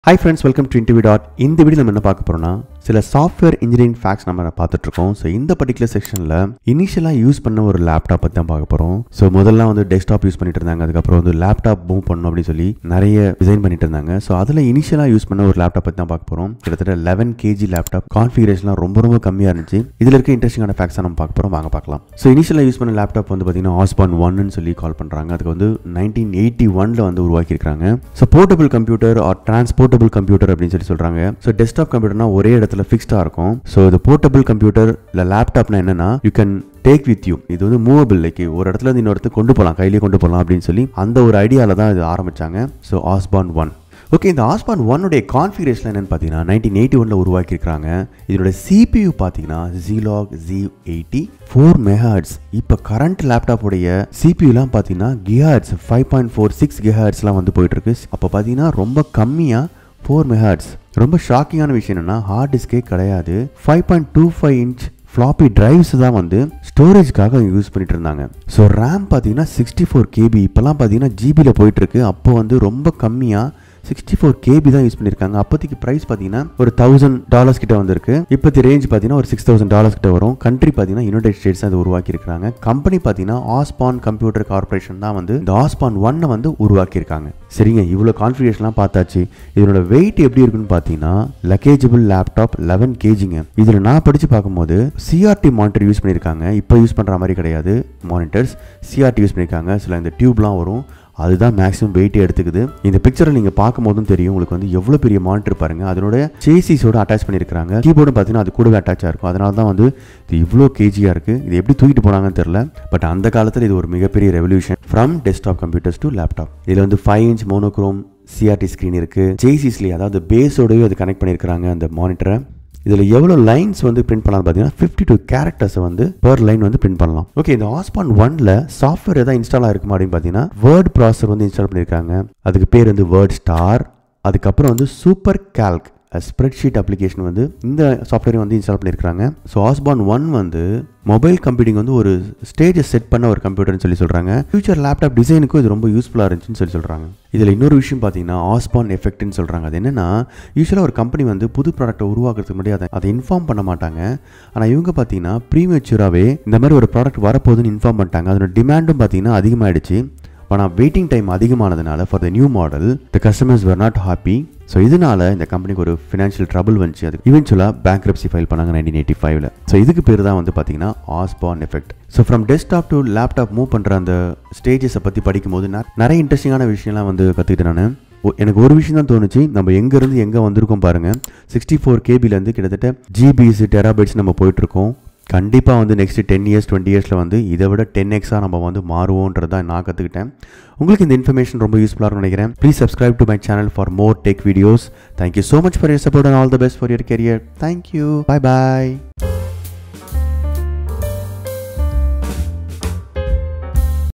high friends welcome to interview dot இந்த video நம்ம என்ன பார்க்க போறோம்னா சில சாஃப்ட்வேர் இன்ஜினியரிங் ஃபேக்ஸ் நம்ம பார்த்துட்டு இருக்கோம் ஸோ இந்த பர்டிகுலர் செக்ஷனில் இனிஷியலாக யூஸ் பண்ண ஒரு லேப்டாப் பற்றி தான் பார்க்க போகிறோம் ஸோ முதல்ல வந்து டெஸ்க்டாப் யூஸ் பண்ணிட்டு இருந்தாங்க அதுக்கப்புறம் வந்து லேப்டாப் மூவ் பண்ணணும் அப்படின்னு சொல்லி நிறைய டிசைன் பண்ணிட்டு இருந்தாங்க ஸோ அதில் இனிஷியலாக யூஸ் பண்ண ஒரு லேப்டாப் பற்றி தான் பார்க்க போகிறோம் கிட்டத்தட்ட லெவன் கேஜி லேப்டாப் கான்ஃபிகரேஷன்லாம் ரொம்ப ரொம்ப கம்மியாக இருந்துச்சு இதில் இருக்க இன்ட்ரெஸ்டிங்கான ஃபேக்ஸ் நம்ம பார்க்க போகிறோம் வாங்க பார்க்கலாம் ஸோ இனிஷியலாக யூஸ் பண்ண லேப்டாப் வந்து பார்த்தீங்கன்னா ஆஸ்பான் ஒன்னு சொல்லி கால் பண்ணுறாங்க அதுக்கு வந்து நைன்டீன் எயிட்டி ஒனில் வந்து உருவாக்கியிருக்காங்க so portable computer or transportable computer அப்படின்னு சொல்லி சொல்கிறாங்க ஸோ டெஸ்க்டாப் கம்ப்யூட்டர்னா ஒரே இடத்துல ஃபிக்ஸ்டாக இருக்கும் ஸோ இது போர்ட்டபிள் கம்ப்யூட்டர் இல்லை லேப்டாப்னா என்னன்னா you can take with you இது வந்து மூவபிள் லைக் ஒரு இடத்துல இருந்து இன்னொரு இடத்துக்கு கொண்டு போகலாம் கையிலேயே கொண்டு போகலாம் அப்படின்னு சொல்லி அந்த ஒரு ஐடியாவில் தான் இது ஆரம்பிச்சாங்க ஸோ ஆஸ்பான் ஒன் ஓகே இந்த ஆஸ்பான் ஒன்னுடைய கான்ஃபிகரேஷன் என்னன்னு பார்த்தீங்கன்னா நைன்டீன் எயிட்டி ஒனில் உருவாக்கியிருக்காங்க இதோட சிபியூ பார்த்தீங்கன்னா Zilog Z eighty four megahertz இப்போ கரண்ட் லேப்டாப்புடைய சிபியூலாம் பார்த்தீங்கன்னா gigahertz five point four six கிஹாட்ஸ்லாம் வந்து போயிட்டு இருக்கு அப்போ பார்த்தீங்கன்னா ரொம்ப கம்மியாக ஃபோர் மெஹாட்ஸ் ரொம்ப ஷாக்கிங்கான விஷயம் என்னன்னா ஹார்ட் டிஸ்கே கிடையாது five point two five inch floppy drives தான் வந்து ஸ்டோரேஜ்க்காக யூஸ் பண்ணிட்டு இருந்தாங்க ஸோ ரேம் பார்த்தீங்கன்னா சிக்ஸ்டி ஃபோர் கேபி இப்போலாம் பார்த்தீங்கன்னா ஜிபியில் போயிட்டு இருக்கு அப்போ வந்து ரொம்ப கம்மியாக சிக்ஸ்டி ஃபோர் கேபி தான் யூஸ் பண்ணியிருக்காங்க அப்போதைக்கு ப்ரைஸ் பார்த்தீங்கன்னா ஒரு தௌசண்ட் டாலர்ஸ் கிட்ட வந்திருக்கு இப்போத்தி ரேஞ்ச் பார்த்தீங்கன்னா ஒரு சிக்ஸ் தௌசண்ட் டாலர்ஸ் கிட்ட வரும் கண்ட்ரி பார்த்தீங்கன்னா யுனைடெட் ஸ்டேட்ஸ் அது உருவாக்கியிருக்காங்க கம்பெனி பார்த்தீங்கன்னா ஆஸ்பான் கம்ப்யூட்டர் கார்பரேஷன் தான் வந்து இந்த ஆஸ்பான் ஒன்னை வந்து உருவாக்கியிருக்காங்க சரிங்க இவ்வளோ கான்ஃபிகரேஷன்லாம் பார்த்தாச்சு இதனோட வெயிட் எப்படி இருக்குன்னு பார்த்தீங்கன்னா லக்கேஜபிள் லேப்டாப் லெவன் கேஜிங்க இதில் நான் படித்து பார்க்கும்போது சிஆர்டி மானிட்டர் யூஸ் பண்ணியிருக்காங்க இப்போ யூஸ் பண்ணுற மாதிரி கிடையாது மானிட்டர்ஸ் சிஆர்டி யூஸ் பண்ணியிருக்காங்க சில இந்த டியூப்லாம் வரும் அதுதான் மேக்ஸிமம் வெயிட் எடுத்துக்குது இந்த பிக்சரை நீங்கள் பார்க்கும் போதும் தெரியும் உங்களுக்கு வந்து எவ்வளோ பெரிய மானிட்டர் பாருங்க அதனோட சேசிஸோட அட்டாச் பண்ணியிருக்காங்க கீபோர்டும் பார்த்தீங்கன்னா அது கூடவே அட்டாச் இருக்கும் அதனால தான் வந்து இது இவ்வளோ கேஜியாக இருக்குது இது எப்படி தூக்கிட்டு போனாங்கன்னு தெரில பட் அந்த காலத்தில் இது ஒரு மிகப்பெரிய revolution from desktop computers to laptop இதில் வந்து five inch monochrome CRT screen இருக்குது ஜேசிஸ்லேயே அதாவது பேஸோடவே அது கனெக்ட் பண்ணியிருக்கிறாங்க அந்த மானிட்டரை இதில் எவ்வளோ லைன்ஸ் வந்து பிரிண்ட் பண்ணலாம் பார்த்தீங்கன்னா ஃபிஃப்டி டூ கேரக்டர்ஸை வந்து பர் லைன் வந்து பிரிண்ட் பண்ணலாம் ஓகே இந்த ஆஸ்பான் ஒன்ல சாஃப்ட்வேர் எதாவது இன்ஸ்டால் ஆயிருக்குமா அப்படின்னு பார்த்தீங்கன்னா வேர்ட் ப்ராசர் வந்து இன்ஸ்டால் பண்ணியிருக்காங்க அதுக்கு பேர் வந்து வேர்ட் ஸ்டார் அதுக்கப்புறம் வந்து சூப்பர் கேல்க் ஸ்ப்ரெட்ஷீட் அப்ளிகேஷன் வந்து இந்த சாஃப்ட்வேர் வந்து இன்ஸ்டால் பண்ணியிருக்காங்க ஸோ ஆஸ்பான் ஒன் வந்து மொபைல் கம்ப்யூட்டிங் வந்து ஒரு ஸ்டேஜை செட் பண்ண ஒரு கம்ப்யூட்டர்னு சொல்லி சொல்கிறாங்க ஃபியூச்சர் லேப்டாப் டிசைனுக்கும் இது ரொம்ப யூஸ்ஃபுல்லாக இருந்துச்சுன்னு சொல்லி சொல்கிறாங்க இதில் இன்னொரு விஷயம் பார்த்தீங்கன்னா ஆஸ்பான் எஃபெக்ட்னு சொல்கிறாங்க அது என்னன்னா யூஸ்வலாக ஒரு கம்பெனி வந்து புது ப்ராடக்ட்டை உருவாக்குறதுக்கு முன்னாடி அதை அதை இன்ஃபார்ம் பண்ண மாட்டாங்க ஆனால் இவங்க பார்த்தீங்கன்னா ப்ரீமெச்சூராகவே இந்த மாதிரி ஒரு ப்ராடக்ட் வரப்போகுதுன்னு இன்ஃபார்ம் பண்ணிட்டாங்க அதோட டிமாண்டும் பார்த்தீங்கன்னா அதிகமாகிடுச்சு ஆனால் வெயிட்டிங் டைம் அதிகமானதுனால for the new model the customers were not happy so இதனால இந்த கம்பெனிக்கு ஒரு ஃபினான்ஷியல் ட்ரபிள் வந்துச்சு அது இவென்ச்சுவலாக பேங்க்ரப்சி ஃபைல் பண்ணாங்க நைன்டீன் எயிட்டி ஃபைவ்ல ஸோ இதுக்கு பேர் தான் வந்து பார்த்தீங்கன்னா Osborne effect so from desktop to laptop move பண்ணுற அந்த ஸ்டேஜஸை பற்றி படிக்கும்போது நிறைய இன்ட்ரெஸ்டிங்கான விஷயம்லாம் வந்து கற்றுக்கிட்டேன் நான் எனக்கு ஒரு விஷயம் தான் தோணுச்சு நம்ம எங்கேருந்து எங்கே வந்திருக்கோம் பாருங்கள் சிக்ஸ்டி ஃபோர் கேபிலேருந்து கிட்டத்தட்ட ஜிபிஸ் டெராபைட்ஸ் நம்ம போயிட்டுருக்கோம் கண்டிப்பாக வந்து நெக்ஸ்ட் டென் இயர்ஸ் டுவெண்ட்டி இயர்ஸில் வந்து இதை விட டென் எக்ஸாக நம்ம வந்து மாறுவோன்றதை நான் கற்றுக்கிட்டேன் உங்களுக்கு இந்த இன்ஃபர்மேஷன் ரொம்ப யூஸ்ஃபுல்லாக நினைக்கிறேன் please subscribe to my channel for more tech videos thank you so much for your support and all the best for your career thank you bye bye